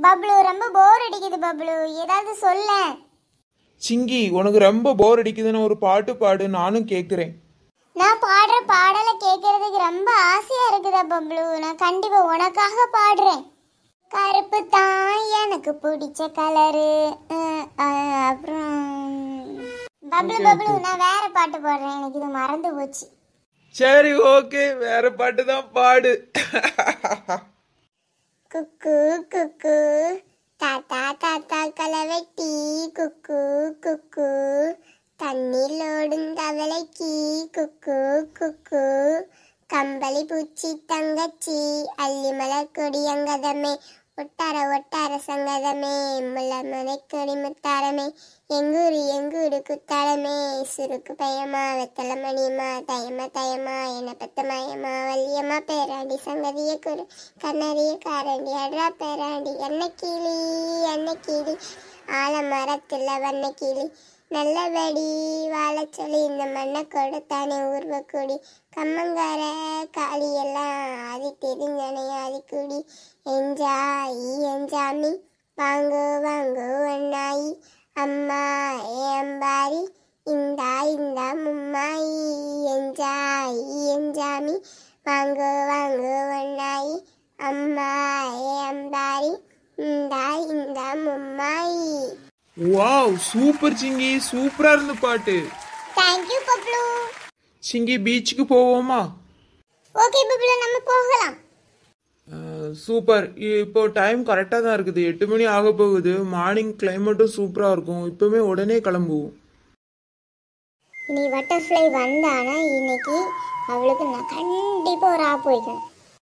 பப்ளு ரொம்ப போர் அடிக்குது பப்ளு ஏதாவது சொல்ல சிங்கி உனக்கு ரொம்ப போர் அடிக்குதுன்னு ஒரு பாட்டு பாடு நானும் கேட்குறேன் நான் பாடுற பாடலை கேட்கறதுக்கு ரொம்ப ஆசையா இருக்குதா பப்ளு நான் கண்டிப்பா உனக்காக பாடுறேன் கருப்பு தான் எனக்கு பிடிச்ச கலரு அப்புறம் பப்ளு பப்ளு நான் வேற பாட்டு பாடுறேன் எனக்கு இது மறந்து போச்சு சரி ஓகே வேற பாட்டு தான் பாடு குக்கு குக்கு தாத்தா தாத்தா கலவெட்டி குக்கு குக்கு தண்ணில் ஓடும் தவளைக்கு குக்கு குக்கு கம்பளி பூச்சி தங்கச்சி அள்ளி மலர் கொடி அங்கதமே ஒட்டார ஒட்டார சங்கதமே முள்ள முனைக்கொடி முத்தாரமே எங்கூரு எங்கூரு குத்தாளமே சுருக்கு பயமா வெத்தல மணியம்மா தயமா தயமா என்ன பத்த மயமா வள்ளியம்மா பேராண்டி சங்கதிய குரு கண்ணறிய காரண்டி அட்ரா பேராண்டி என்ன கிளி என்ன கிளி ஆலமரத்துல வண்ண கிளி நல்லபடி வாழச் சொல்லி இந்த மண்ணை கொடுத்தானே ஊர்வக்கூடி கம்மங்கார காளியெல்லாம் ஆதி தெரிஞ்சானே ஆதிக்குடி என்ஜாய் என்ஜாமி வாங்கோ வாங்கோ அண்ணாயி அம்மா ஏ அம்பாரி இந்தா இந்தா மும்மாயி என்ஜாய் என்ஜாமி வாங்கோ வாங்கோ அண்ணாயி அம்மா ஏ அம்பாரி இந்தா இந்தா மும்மாயி வாவ் சூப்பர் சிங்கி சூப்பரா இருந்து பாட்டு தேங்க்யூ பப்ளு சிங்கி பீச்சுக்கு போவோமா ஓகே பப்ளு நம்ம போகலாம் அஹ், சூப்பர் இப்போ டைம் கரெக்டாக தான் இருக்குது எட்டு மணி ஆக போகுது மார்னிங் கிளைமேட்டும் சூப்பராக இருக்கும் இப்போவே உடனே கிளம்புவோம் நீ பட்டர்ஃப்ளை வந்தானா இன்னைக்கு அவளுக்கு நான் கண்டிப்பா ஒரு ஆப் வைக்கணும்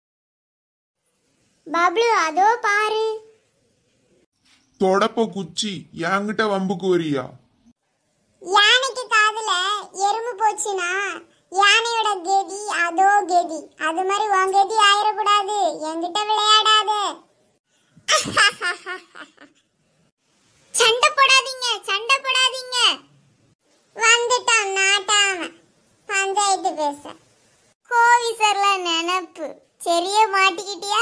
பப்ளு அதோ பாரு தொடப்ப குச்சி என்கிட்ட வம்புக்கு வரியா யானைக்கு காதுல எறும்பு போச்சுன்னா யானையோட கெதி அதோ கெதி அது மாதிரி உன் கெதி ஆயிடக்கூடாது என்கிட்ட விளையாடாத சண்டை போடாதீங்க சண்டை போடாதீங்க வந்துட்டான் நாட்டாம பஞ்சாயத்து பேச கோவிசர்ல நினப்பு சரியா மாட்டிக்கிட்டியா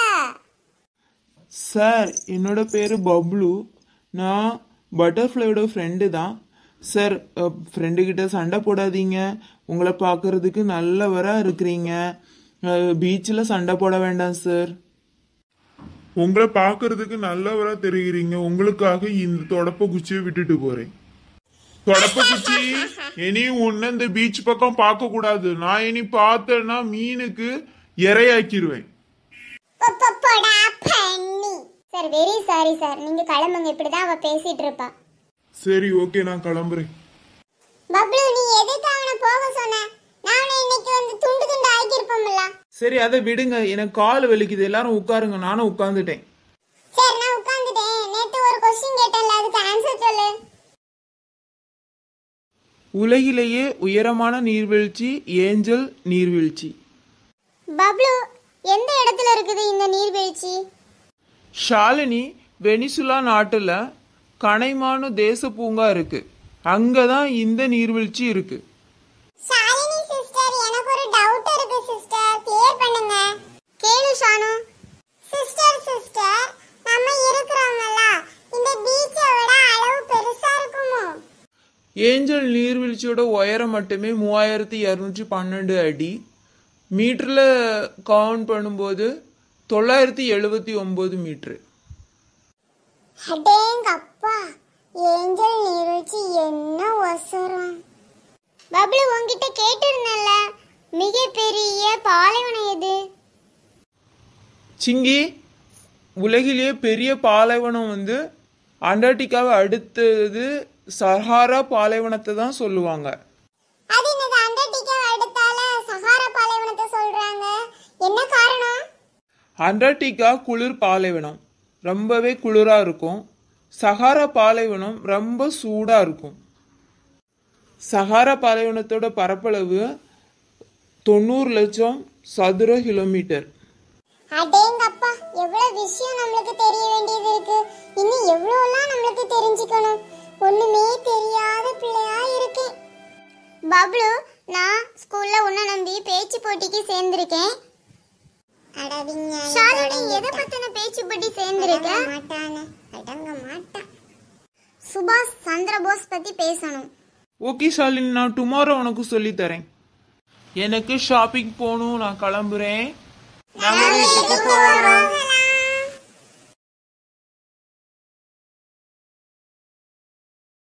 சார் என்னோட பேர் பப்ளு நான் பட்டர்ஃப்ளையோட ஃப்ரெண்டு தான் சார் ஃப்ரெண்டு கிட்ட சண்டை போடாதீங்க உங்களை பார்க்கறதுக்கு நல்லவராக இருக்கிறீங்க பீச்சில் சண்டை போட வேண்டாம் சார் உங்களை பார்க்கிறதுக்கு நல்லவரா தெரிகிறீங்க உங்களுக்காக இந்த தொடப்ப குச்சியை விட்டுட்டு போறேன் தொடப்ப குச்சி இனியும் உன்ன இந்த பீச் பக்கம் பார்க்க கூடாது நான் இனி பார்த்தேன்னா மீனுக்கு இரையாக்கிருவேன் பொப்பொப்பொடா பண்ணி சார் வெரி சாரி சார் நீங்க கிளம்புங்க இப்படிதான் அவ பேசிட்டு இருப்பா சரி ஓகே நான் கிளம்புறேன் பப்ளு நீ எதுக்கு அவனை போக சொன்ன நான் இன்னைக்கு வந்து துண்டு துண்டு ஆக்கியிருப்போம்ல சரி அதை விடுங்க எனக்கு கால் வலிக்குது எல்லாரும் உட்காருங்க நானும் உட்காந்துட்டேன் சரி நான் உட்கார்ந்துட்டேன் நேத்து ஒரு கொஸ்டின் கேட்டேன்ல அதுக்கு ஆன்சர் சொல்லு உலகிலேயே உயரமான நீர்வீழ்ச்சி ஏஞ்சல் நீர்வீழ்ச்சி பப்ளு எந்த இடத்துல இருக்குது இந்த நீர்வீழ்ச்சி ஷாலினி வெனிசுலா நாட்டில் கனைமானு தேச பூங்கா இருக்கு அங்கே தான் இந்த நீர்வீழ்ச்சி இருக்கு ஷாலினி சிஸ்டர் எனக்கு ஒரு டவுட் இருக்கு சிஸ்டர் கிளியர் பண்ணுங்க கேளு ஷானு சிஸ்டர் சிஸ்டர் நம்ம இருக்கிறவங்கல இந்த பீச்சை விட அளவு பெருசா இருக்குமோ ஏஞ்சல் நீர்வீழ்ச்சியோட உயரம் மட்டுமே மூவாயிரத்தி இரநூற்றி பன்னெண்டு அடி மீட்டரில் கவுண்ட் பண்ணும்போது தொள்ளாயிரத்தி எழுபத்தி ஒம்பது மீட்ரு அடேங்கப்பா ஏஞ்சல் நீர்வீழ்ச்சி என்ன ஒசரம் பப்ளு உன்கிட்ட கேட்டிருந்தேன்ல மிகப்பெரிய பாலைவனம் எது சிங்கி உலகிலேயே பெரிய பாலைவனம் வந்து அண்டார்டிகாவை அடுத்தது சஹாரா பாலைவனத்தை தான் சொல்லுவாங்க அது என்னது அண்டார்டிகா அடுத்தால சஹாரா பாலைவனத்தை சொல்றாங்க என்ன காரணம் அண்டார்டிகா குளிர் பாலைவனம் ரொம்பவே குளிராக இருக்கும் சஹாரா பாலைவனம் ரொம்ப சூடாக இருக்கும் சஹாரா பாலைவனத்தோட பரப்பளவு தொண்ணூறு லட்சம் சதுர கிலோமீட்டர் அடேங்கப்பா எவ்வளவு விஷயம் நம்மளுக்கு தெரிய வேண்டியது இருக்கு இன்னும் எவ்வளவுலாம் நம்மளுக்கு தெரிஞ்சுக்கணும் ஒண்ணுமே தெரியாத பிள்ளையா இருக்கேன் பப்ளு நான் ஸ்கூல்ல உன்னை நம்பி பேச்சு போட்டிக்கு சேர்ந்திருக்கேன் ஷாலினி எதை பத்தின பேச்சு பற்றி சேர்ந்திருக்க சுபாஷ் சந்திரபோஸ் பத்தி பேசணும் ஓகே ஷாலினி நான் டுமாரோ உனக்கு சொல்லி தரேன் எனக்கு ஷாப்பிங் போகணும் நான் கிளம்புறேன் வீட்டுக்கு போறோம்